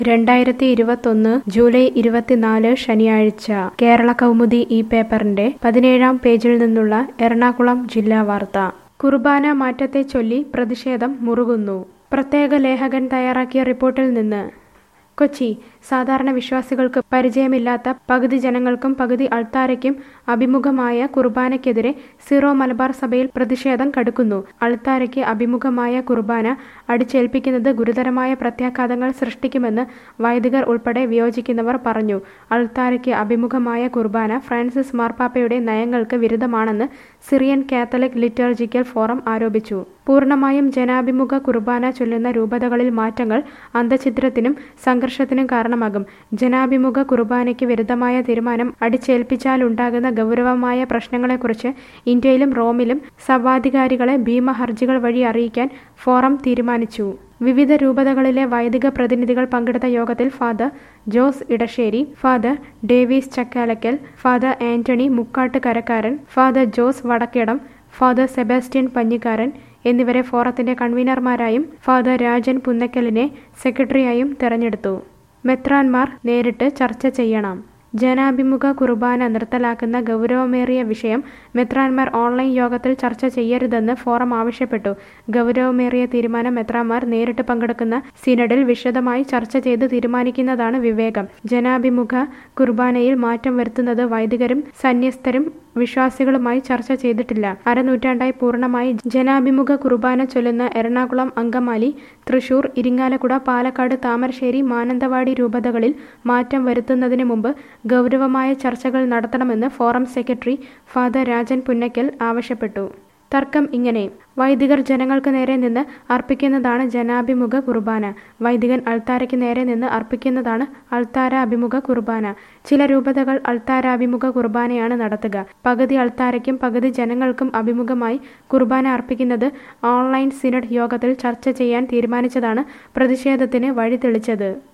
രണ്ടായിരത്തി ഇരുപത്തൊന്ന് ജൂലൈ ഇരുപത്തിനാല് ശനിയാഴ്ച കേരള കൗമുദി ഈ പേപ്പറിന്റെ പതിനേഴാം പേജിൽ നിന്നുള്ള എറണാകുളം ജില്ലാ വാർത്ത കുർബാന മാറ്റത്തെ ചൊല്ലി പ്രതിഷേധം മുറുകുന്നു പ്രത്യേക ലേഖകൻ തയ്യാറാക്കിയ റിപ്പോർട്ടിൽ നിന്ന് കൊച്ചി സാധാരണ വിശ്വാസികൾക്ക് പരിചയമില്ലാത്ത പകുതി ജനങ്ങൾക്കും പകുതി അൾത്താരയ്ക്കും അഭിമുഖമായ കുർബാനയ്ക്കെതിരെ സീറോ മലബാർ സഭയിൽ പ്രതിഷേധം കടുക്കുന്നു അൾത്താരയ്ക്ക് അഭിമുഖമായ കുർബാന അടിച്ചേൽപ്പിക്കുന്നത് ഗുരുതരമായ പ്രത്യാഘാതങ്ങൾ സൃഷ്ടിക്കുമെന്ന് വൈദികർ ഉൾപ്പെടെ വിയോജിക്കുന്നവർ പറഞ്ഞു അൾത്താരയ്ക്ക് അഭിമുഖമായ കുർബാന ഫ്രാൻസിസ് മാർപ്പാപ്പയുടെ നയങ്ങൾക്ക് വിരുദ്ധമാണെന്ന് സിറിയൻ കാത്തലിക് ലിറ്റർജിക്കൽ ഫോറം ആരോപിച്ചു പൂർണ്ണമായും ജനാഭിമുഖ കുർബാന ചൊല്ലുന്ന രൂപതകളിൽ മാറ്റങ്ങൾ അന്തഛിദ്രത്തിനും സംഘർഷത്തിനും കാരണമാകും ജനാഭിമുഖ കുർബാനയ്ക്ക് വിരുദ്ധമായ തീരുമാനം അടിച്ചേൽപ്പിച്ചാലുണ്ടാകുന്ന ഗൗരവമായ പ്രശ്നങ്ങളെക്കുറിച്ച് ഇന്ത്യയിലും റോമിലും സഭാധികാരികളെ ഭീമഹർജികൾ വഴി അറിയിക്കാൻ ഫോറം തീരുമാനിച്ചു വിവിധ രൂപതകളിലെ വൈദിക പ്രതിനിധികൾ പങ്കെടുത്ത യോഗത്തിൽ father Jose Edassery father Davis Chakkalakkal father Antony Mukkattukarakkaran father Jose Vadakkidam father Sebastian Panjikkaran എന്നിവരെ ഫോറത്തിന്റെ കൺവീനർമാരായും ഫാദർ രാജൻ പുന്നക്കലിനെ സെക്രട്ടറിയായും തെരഞ്ഞെടുത്തു മെത്രാൻമാർ നേരിട്ട് ചർച്ച ചെയ്യണം ജനാഭിമുഖ കുർബാന നിർത്തലാക്കുന്ന ഗൗരവമേറിയ വിഷയം മെത്രാൻമാർ ഓൺലൈൻ യോഗത്തിൽ ചർച്ച ചെയ്യരുതെന്ന് ഫോറം ആവശ്യപ്പെട്ടു ഗൗരവമേറിയ തീരുമാനം മെത്രാൻമാർ നേരിട്ട് പങ്കെടുക്കുന്ന സിനഡിൽ വിശദമായി ചർച്ച ചെയ്ത് തീരുമാനിക്കുന്നതാണ് വിവേകം ജനാഭിമുഖ കുർബാനയിൽ മാറ്റം വരുത്തുന്നത് വൈദികരും സന്യസ്തരും വിശ്വാസികളുമായി ചർച്ച ചെയ്തിട്ടില്ല അരനൂറ്റാണ്ടായി പൂർണ്ണമായി ജനാഭിമുഖ കുർബാന ചൊല്ലുന്ന എറണാകുളം അങ്കമാലി തൃശൂർ ഇരിങ്ങാലക്കുട പാലക്കാട് താമരശ്ശേരി മാനന്തവാടി രൂപതകളിൽ മാറ്റം വരുത്തുന്നതിന് മുമ്പ് ഗൗരവമായ ചർച്ചകൾ നടത്തണമെന്ന് forum secretary father Rajan Punnakkal ആവശ്യപ്പെട്ടു തർക്കം ഇങ്ങനെ വൈദികർ ജനങ്ങൾക്ക് നേരെ നിന്ന് അർപ്പിക്കുന്നതാണ് ജനാഭിമുഖ കുർബാന വൈദികൻ അൾത്താരയ്ക്ക് നേരെ നിന്ന് അർപ്പിക്കുന്നതാണ് അൾത്താര അഭിമുഖ കുർബാന ചില രൂപതകൾ അൾത്താരാഭിമുഖ കുർബാനയാണ് നടത്തുക പകുതി അൾത്താരയ്ക്കും പകുതി ജനങ്ങൾക്കും അഭിമുഖമായി കുർബാന അർപ്പിക്കുന്നത് ഓൺലൈൻ സിനഡ് യോഗത്തിൽ ചർച്ച ചെയ്യാൻ തീരുമാനിച്ചതാണ് പ്രതിഷേധത്തിന് വഴി തെളിച്ചത്